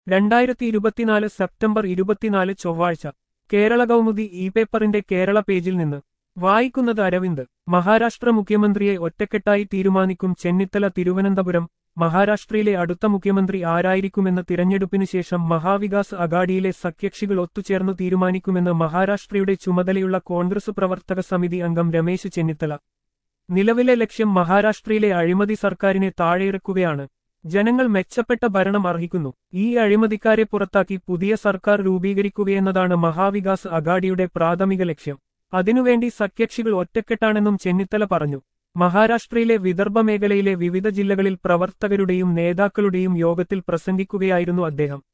രണ്ടായിരത്തി ഇരുപത്തിനാല് സെപ്റ്റംബർ ഇരുപത്തിനാല് ചൊവ്വാഴ്ച കേരള കൗമുദി ഇ പേപ്പറിന്റെ കേരള പേജിൽ നിന്ന് വായിക്കുന്നത് അരവിന്ദ് മഹാരാഷ്ട്ര മുഖ്യമന്ത്രിയെ ഒറ്റക്കെട്ടായി തീരുമാനിക്കും ചെന്നിത്തല തിരുവനന്തപുരം മഹാരാഷ്ട്രയിലെ അടുത്ത മുഖ്യമന്ത്രി ആരായിരിക്കുമെന്ന് തിരഞ്ഞെടുപ്പിനു ശേഷം മഹാവികാസ് അഗാഡിയിലെ സഖ്യകക്ഷികൾ ഒത്തുചേർന്നു തീരുമാനിക്കുമെന്ന് മഹാരാഷ്ട്രയുടെ ചുമതലയുള്ള കോൺഗ്രസ് പ്രവർത്തക സമിതി അംഗം രമേശ് ചെന്നിത്തല നിലവിലെ ലക്ഷ്യം മഹാരാഷ്ട്രയിലെ അഴിമതി സർക്കാരിനെ താഴെയിറക്കുകയാണ് ജനങ്ങൾ മെച്ചപ്പെട്ട ഭരണം അർഹിക്കുന്നു ഈ അഴിമതിക്കാരെ പുറത്താക്കി പുതിയ സർക്കാർ രൂപീകരിക്കുകയെന്നതാണ് മഹാവികാസ് അഗാഡിയുടെ പ്രാഥമിക ലക്ഷ്യം അതിനുവേണ്ടി സഖ്യകക്ഷികൾ ഒറ്റക്കെട്ടാണെന്നും ചെന്നിത്തല പറഞ്ഞു മഹാരാഷ്ട്രയിലെ വിദർഭ മേഖലയിലെ വിവിധ ജില്ലകളിൽ പ്രവർത്തകരുടെയും നേതാക്കളുടെയും യോഗത്തിൽ പ്രസംഗിക്കുകയായിരുന്നു അദ്ദേഹം